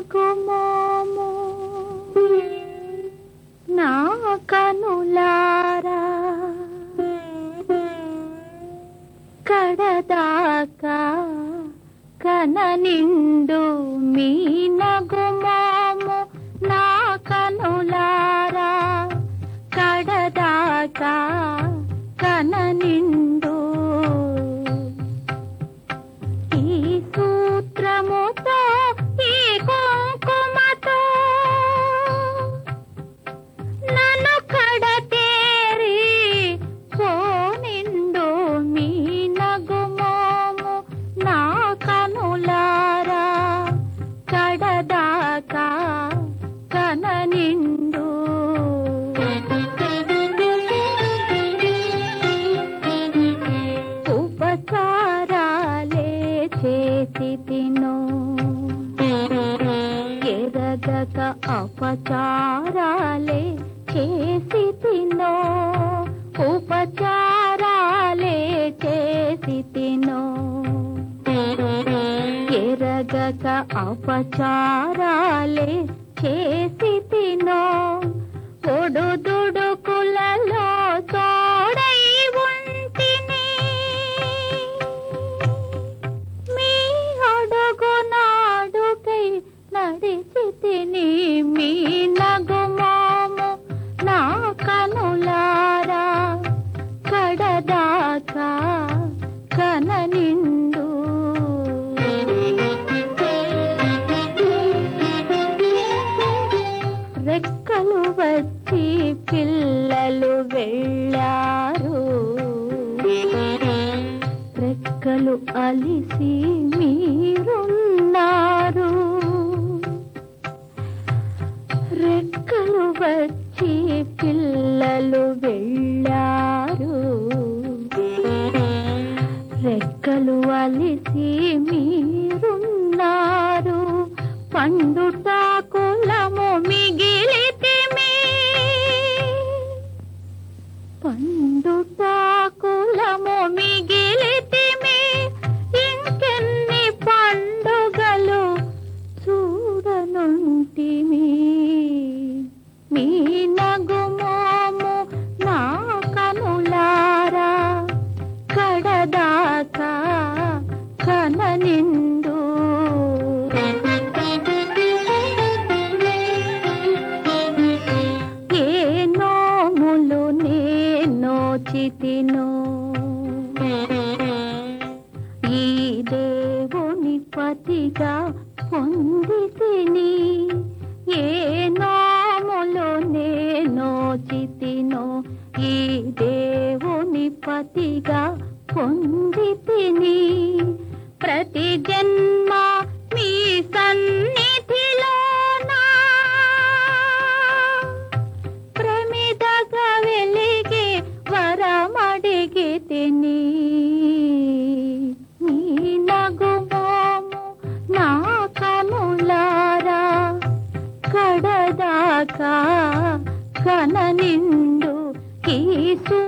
నగుమోము నా కనులారా కడదాకా కన నిండు మీ నగుమోము నా కనులారా కడదాకా కన నిండు ఈ సూత్రముతో ఈ కుంకుమతో నన్ను కడతేరి పోనిండు మీ నగుమోము నా కనులారా కడదాకా కన నిండు ఉపచారాలే చేసి తిను ఎరగక అపచారాలే చేసి తినో ఉపచారాలే చేసి తినో ఎరగక అపచారాలే చేసి తినో ఒడుదుడుకులలో తోడై ఉంటిని మీ అడుగు నాడుకై నడిచి తిని మీ నగుమోము నా కనులారా కడదాకా కన నిండు రెక్కలు వచ్చి పిల్లలు వెళ్ళారు రెక్కలు అలిసి మీరున్నారు రెక్కలు వచ్చి పిల్లలు వెళ్ళారు రెక్కలు అలిసి మీరున్నారు పండుటాకులము మిగిలితిమి పండుటాకులము మిగిలితిమి ఇంకెన్ని పండుగలు చూడనుంటిమి మీ నగుమోము నా కనులారా కడదాకా కన నిండు ఏ నోములు నేను చితినో ఈ దేవుని పతిగా పొంది తిని ఏ నోములు నేను చితినో ఈ దేవుని పతిగా పొంది తిని ప్రతి జన్మ మీ సన్నిధిలోనా ప్రమిదగా వెలిగి వరమడిగి తిని నీ నగుమోము నా కనులారా కడదాకా కన నిండు ఈ